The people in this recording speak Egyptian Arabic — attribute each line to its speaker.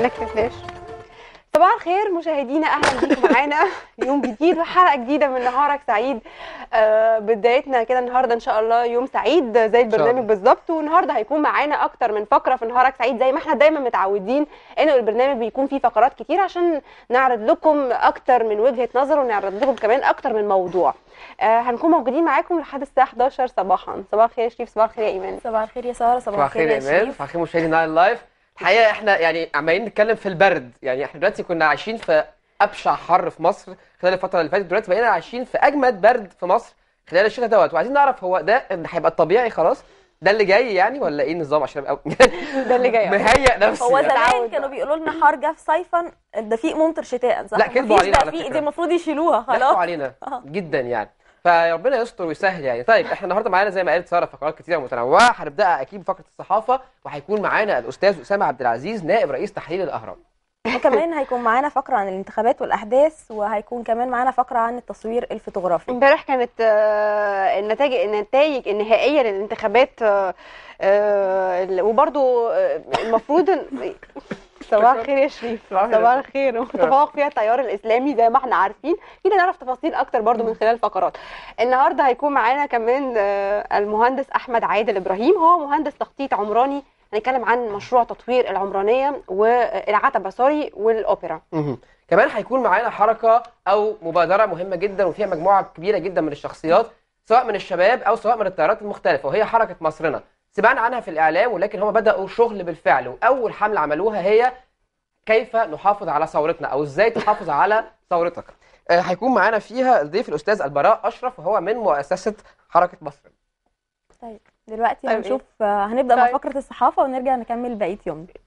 Speaker 1: نكتفاش صباح الخير مشاهدينا اهلا بيكم معانا يوم جديد وحلقه جديده من نهارك سعيد آه بدايتنا كده النهارده ان شاء الله يوم سعيد زي البرنامج
Speaker 2: الله.
Speaker 1: بالظبط والنهارده هيكون معانا اكتر من فقره في نهارك سعيد زي ما احنا دايما متعودين انه البرنامج بيكون فيه فقرات كتير عشان نعرض لكم اكتر من وجهه نظر ونعرض لكم كمان اكتر من موضوع آه هنكون موجودين معاكم لحد الساعه 11 صباحا صباح الخير يا شريف صباح الخير يا ايمان
Speaker 3: صباح الخير يا ساره صباح
Speaker 2: صباح الخير يا ايمان
Speaker 3: شريف
Speaker 2: صباح الخير مشاهدي نايل لايف الحقيقه احنا يعني عمالين نتكلم في البرد يعني احنا دلوقتي كنا عايشين في ابشع حر في مصر خلال الفتره اللي فاتت دلوقتي بقينا عايشين في اجمد برد في مصر خلال الشتاء دوت وعايزين نعرف هو ده إن هيبقى الطبيعي خلاص ده اللي جاي يعني ولا ايه النظام عشان ابقى
Speaker 1: ده اللي جاي
Speaker 2: مهيئ نفسي
Speaker 3: هو
Speaker 2: يعني.
Speaker 3: زمان
Speaker 1: تعود
Speaker 3: كانوا بيقولوا لنا حر جه في صيفا الدفيق ممطر شتاء صح
Speaker 2: لا، كذبوا
Speaker 3: مفيش
Speaker 2: علينا على
Speaker 3: دفيق
Speaker 2: فكرة.
Speaker 3: دي المفروض يشيلوها
Speaker 2: ضحكوا
Speaker 3: خلاص
Speaker 2: علينا
Speaker 3: آه.
Speaker 2: جدا يعني فربنا يستر ويسهل يعني طيب احنا النهارده معانا زي ما قالت ساره فقرات كتيره متنوعه هنبداها اكيد بفقره الصحافه وهيكون معانا الاستاذ اسامه عبد العزيز نائب رئيس تحرير الاهرام
Speaker 3: وكمان هيكون معانا فقره عن الانتخابات والاحداث وهيكون كمان معانا فقره عن التصوير الفوتوغرافي
Speaker 1: امبارح كانت آه، النتائج النتائج النهائيه للانتخابات آه، آه، وبرضو آه، المفروض إن- صباح الخير يا شريف
Speaker 2: صباح الخير.
Speaker 1: صباح الخير متفوق فيها التيار الاسلامي زي ما احنا عارفين كده نعرف تفاصيل اكتر برضو من خلال الفقرات النهارده هيكون معانا كمان آه، المهندس احمد عادل ابراهيم هو مهندس تخطيط عمراني هنتكلم عن مشروع تطوير العمرانيه والعتبه سوري والاوبرا
Speaker 2: مهم. كمان هيكون معانا حركه او مبادره مهمه جدا وفيها مجموعه كبيره جدا من الشخصيات سواء من الشباب او سواء من التيارات المختلفه وهي حركه مصرنا سمعنا عنها في الاعلام ولكن هم بداوا شغل بالفعل واول حمله عملوها هي كيف نحافظ على ثورتنا او ازاي تحافظ على ثورتك آه، هيكون معانا فيها الضيف الاستاذ البراء اشرف وهو من مؤسسه حركه مصر
Speaker 3: طيب دلوقتي
Speaker 1: طيب
Speaker 3: هنشوف آه، هنبدا مع
Speaker 1: طيب.
Speaker 3: فقره الصحافه ونرجع نكمل بقيه يومنا